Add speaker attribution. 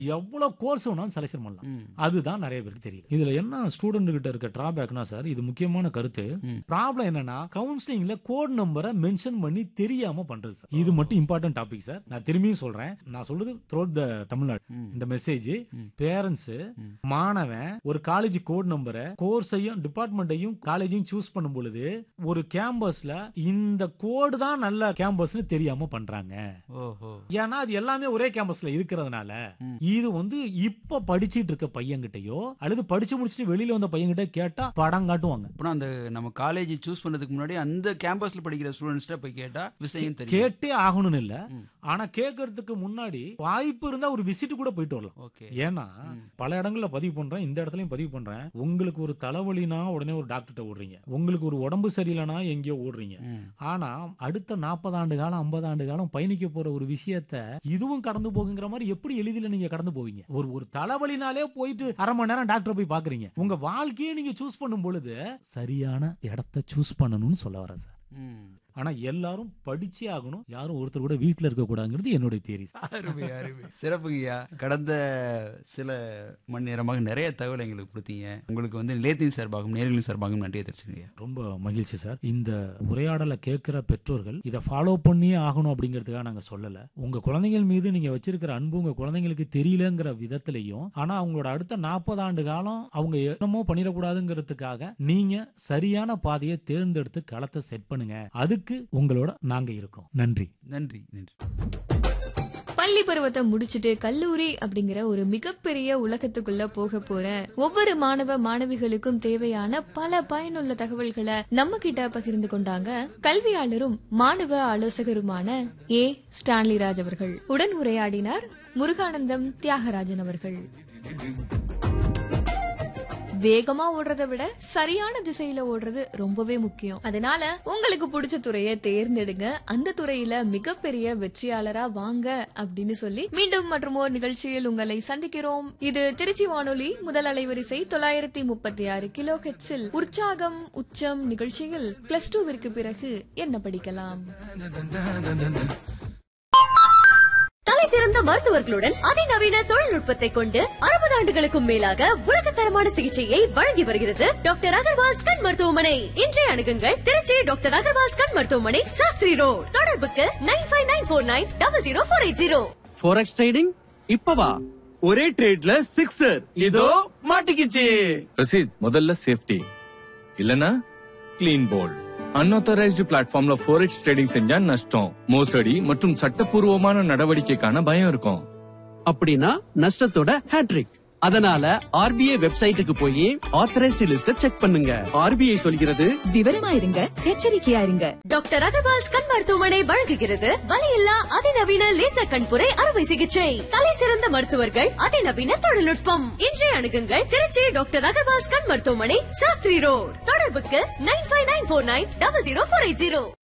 Speaker 1: எவ்வளவு கோர்ஸ் வேணாலும் செலக்ஷன் பண்ணலாம் அதுதான் நிறைய பேருக்கு தெரியல இதுல என்ன ஸ்டூடெண்ட் கிட்ட இருக்க டிராபேக்னா சார் இது முக்கியமான கருத்து ப்ராப்ளம் என்னன்னா கவுன்சிலிங்ல கோட் நம்பரை மென்ஷன் பண்ணி தெரியாம பண்றது சார் இது மட்டும் இம்பார்ட்டன்ட் டாபிக் சார் நான் திரும்பியும் சொல்றேன் நான் சொல்றது த்ரோட் த தமிழ்நாடு இந்த மெசேஜ் பேரண்ட்ஸ் மாணவன் ஒரு காலேஜ் கோட் நம்பரை கோர்ஸையும் டிபார்ட்மெண்ட்டையும் காலேஜையும் சூஸ் பண்ணும் பொழுது ஒரு கேம்பஸ்ல இந்த கோடு தான் நல்ல கேம்பஸ்னு தெரியாம பண்றாங்க
Speaker 2: ஓஹோ
Speaker 1: ஏன்னா அது எல்லாமே ஒரே கேம்பஸ்ல இருக்கிறதுனால இது வந்து இப்ப படிச்சிட்டு இருக்க பையன்கிட்டயோ அல்லது படிச்சு முடிச்சுட்டு வெளியில வந்த பையன்கிட்ட கேட்டா படம் காட்டுவாங்க
Speaker 2: அப்புறம் அந்த நம்ம காலேஜ் சூஸ் பண்றதுக்கு முன்னாடி அந்த கேம்பஸ்ல படிக்கிற ஸ்டூடெண்ட்ஸ்ட்ட போய் கேட்டா விஷயம் தெரியும்
Speaker 1: கேட்டே ஆகணும்னு இல்ல ஆனா கேட்கறதுக்கு முன்னாடி வாய்ப்பு இருந்தா ஒரு விசிட் கூட போயிட்டு வரலாம்
Speaker 2: ஓகே
Speaker 1: ஏன்னா பல இடங்கள்ல பதிவு பண்றேன் இந்த இடத்துலயும் பதிவு பண்றேன் உங்களுக்கு ஒரு தலைவலினா உடனே ஒரு டாக்டர்கிட்ட ஓடுறீங்க உங்களுக்கு ஒரு உடம்பு சரியில்லைனா எங்கேயோ ஓடுறீங்க ஆனா அடுத்த நாற்பது ஆண்டு காலம் ஐம்பது ஆண்டு காலம் பயணிக்க போற ஒரு விஷயத்த இதுவும் கடந்து போகுங்கிற மாதிரி எப்படி எளிதில் நீங்க கடந்து போவீங்க ஒரு ஒரு தலைவலினாலே போயிட்டு அரை மணி நேரம் டாக்டர் போய் பாக்குறீங்க உங்க வாழ்க்கையை நீங்க சூஸ் பண்ணும் பொழுது சரியான இடத்த சூஸ் பண்ணணும்னு சொல்ல வரேன் சார் ஆனா எல்லாரும் படிச்சே ஆகணும் யாரும் ஒருத்தர் கூட வீட்டுல இருக்க கூடாதுங்கிறது என்னுடைய தேரி
Speaker 2: அருமை அருமை சிறப்புங்கய்யா கடந்த சில மணி நேரமாக நிறைய தகவல் எங்களுக்கு கொடுத்தீங்க உங்களுக்கு வந்து நிலையத்தின் சார்பாகவும் நேர்களின் சார்பாகவும் நன்றியை தெரிவிச்சுங்க
Speaker 1: ரொம்ப மகிழ்ச்சி சார் இந்த உரையாடலை கேட்கிற பெற்றோர்கள் இதை ஃபாலோ பண்ணியே ஆகணும் அப்படிங்கிறதுக்காக நாங்க சொல்லல உங்க குழந்தைகள் மீது நீங்க வச்சிருக்கிற அன்பு உங்க குழந்தைங்களுக்கு தெரியலங்கிற விதத்திலையும் ஆனா அவங்களோட அடுத்த நாற்பது ஆண்டு காலம் அவங்க என்னமோ பண்ணிடக்கூடாதுங்கிறதுக்காக நீங்க சரியான பாதையை தேர்ந்தெடுத்து களத்தை செட் பண்ணுங்க அதுக்கு உங்களோட நாங்க இருக்கோம் நன்றி
Speaker 2: நன்றி நன்றி
Speaker 3: பள்ளி பருவத்தை முடிச்சிட்டு கல்லூரி அப்படிங்கிற ஒரு மிகப்பெரிய உலகத்துக்குள்ள போக போற ஒவ்வொரு மாணவ மாணவிகளுக்கும் தேவையான பல பயனுள்ள தகவல்களை நம்ம கிட்ட பகிர்ந்து கொண்டாங்க கல்வியாளரும் மாணவ ஆலோசகருமான ஏ ஸ்டான்லி ராஜ் அவர்கள் உடன் உரையாடினார் முருகானந்தம் தியாகராஜன் அவர்கள் வேகமா ஓடுறதை விட சரியான திசையில ஓடுறது ரொம்பவே முக்கியம் அதனால உங்களுக்கு பிடிச்ச துறையை தேர்ந்தெடுங்க அந்த துறையில மிகப்பெரிய வெற்றியாளரா வாங்க அப்படின்னு சொல்லி மீண்டும் மற்றும் ஒரு நிகழ்ச்சியில் உங்களை சந்திக்கிறோம் இது திருச்சி வானொலி முதல் அலைவரிசை தொள்ளாயிரத்தி முப்பத்தி ஆறு கிலோ ஹெட்ஸில் உற்சாகம் உச்சம் நிகழ்ச்சியில் பிளஸ் டூவிற்கு பிறகு என்ன படிக்கலாம்
Speaker 4: தலை சிறந்த மருத்துவர்களுடன் அதிநவீன தொழில்நுட்பத்தை கொண்டு அறுபது ஆண்டுகளுக்கும் மேலாக உலகத்தரமான சிகிச்சையை வழங்கி வருகிறது டாக்டர் அகர்வால்ஸ் கண் மருத்துவமனை இன்றைய அணுகுங்கள் திருச்சி டாக்டர் அகர்வால்ஸ் கண் மருத்துவமனை சாஸ்திரி ரோட் தொடர்புக்கு nine five nine four nine double zero four eight zero
Speaker 5: forex trading இப்பவா ஒரே ட்ரேட்ல சிக்ஸர் இதோ மாட்டிக்கிச்சு
Speaker 6: ரசீத் முதல்ல சேஃப்டி இல்லனா கிளீன் போல்ட் அன்ஆத்தரைஸ்டு பிளாட்ஃபார்ம்ல ஃபோரெக்ஸ் ட்ரேடிங் செஞ்சா நஷ்டம் மோசடி மற்றும் சட்டப்பூர்வமான நடவடிக்கைக்கான பயம் இருக்கும்
Speaker 5: அப்படின்னா நஷ்டத்தோட ஹேட்ரிக் அதனால ஆர்பிஐ வெப்சைட்டுக்கு போய் ஆத்தரைஸ்டு லிஸ்ட செக் பண்ணுங்க ஆர்பிஐ சொல்கிறது
Speaker 7: விவரமா இருங்க எச்சரிக்கையா இருங்க
Speaker 4: டாக்டர் அகர்வால்ஸ் கண் மருத்துவமனை வழங்குகிறது வலியில்லா அதிநவீன லேசர் கண்புரை அறுவை சிகிச்சை தலை சிறந்த மருத்துவர்கள் அதிநவீன தொழில்நுட்பம் இன்றைய அணுகுங்கள் திருச்சி டாக்டர் அகர்வால்ஸ் கண் மருத்துவமனை சாஸ்திரி ரோட் தொடர்புக்கு nine five nine four nine double zero four eight zero